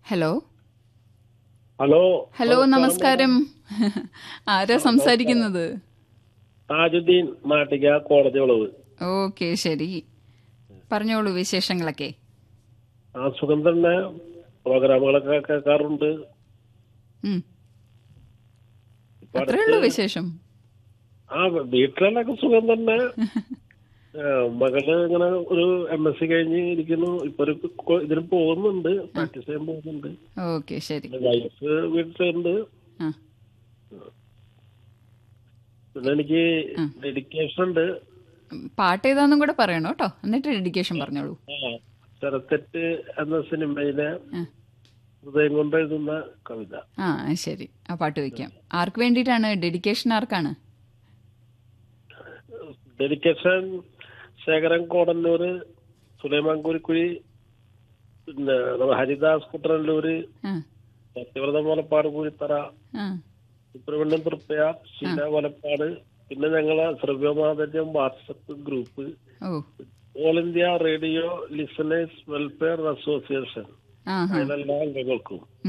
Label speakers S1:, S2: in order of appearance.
S1: Hello
S2: hello
S1: hello നമസ്കാരം ആരാ സംസാരിക്കുന്നത്
S2: താജുദ്ദീൻ നാട്ടിക കോടതി വളവ്
S1: ഓക്കെ ശരി പറഞ്ഞോളൂ വിശേഷങ്ങളൊക്കെ
S2: ആ സുഖം തന്നെ പ്രോഗ്രാമുകളൊക്കെ കേൾക്കാറുണ്ട്
S1: ഉം.
S2: ഇപ്പൊ
S1: അത്രേ ഉള്ളൂ വിശേഷം
S2: ആ വീട്ടിലൊക്കെ സുഖം തന്നെ ആ, മകള് ഇങ്ങനെ ഒരു എം എസ് സി കഴിഞ്ഞ് ഇരിക്കുന്നു ഇപ്പൊ ഒരു കൊ- ഇതിന് പോകുന്നുണ്ട് പ്രാക്ടീസ് ചെയ്യാൻ പോകുന്നുണ്ട്
S1: ഓക്കെ ശരി
S2: വൈഫ് വീട്ടിലുണ്ട്
S1: ആ
S2: പിന്നെ എനിക്ക് ഡെഡിക്കേഷൻ ഉണ്ട്
S1: പാട്ട് ഏതാന്നും കൂടെ പറയണോ കേട്ടോ എന്നിട്ട് ഡെഡിക്കേഷൻ പറഞ്ഞോളൂ
S2: ആ, ചെറുത്തെറ്റ് എന്ന സിനിമയിലെ
S1: ആ.
S2: ഹൃദയം കൊണ്ട് എഴുതുന്ന കവിത
S1: ആ ശരി ആ പാട്ട് വയ്ക്കാം ആർക്ക് വേണ്ടിയിട്ടാണ് ഡെഡിക്കേഷൻ ആർക്കാണ്
S2: ഡെഡിക്കേഷൻ ശേഖരൻ കോടന്നൂര് സുലൈമാൻ കുരിക്കുഴി പിന്നെ നമ്മുടെ ഹരിദാസ് കുട്ടനല്ലൂര്
S1: ആ
S2: സത്യവ്രത മുലപ്പാട് കൂരിത്തറ
S1: ആ
S2: സുബ്രഹ്മണ്യം തൃപ്പയ ശീല മുലപ്പാട് പിന്നെ ഞങ്ങളെ ശ്രവ്യമാധര്യം വാട്സപ്പ് ഗ്രൂപ്പ്
S1: ഓ
S2: all India radio listeners welfare association
S1: ആ ഹാ
S2: അതിലെല്ലാ അംഗങ്ങൾക്കും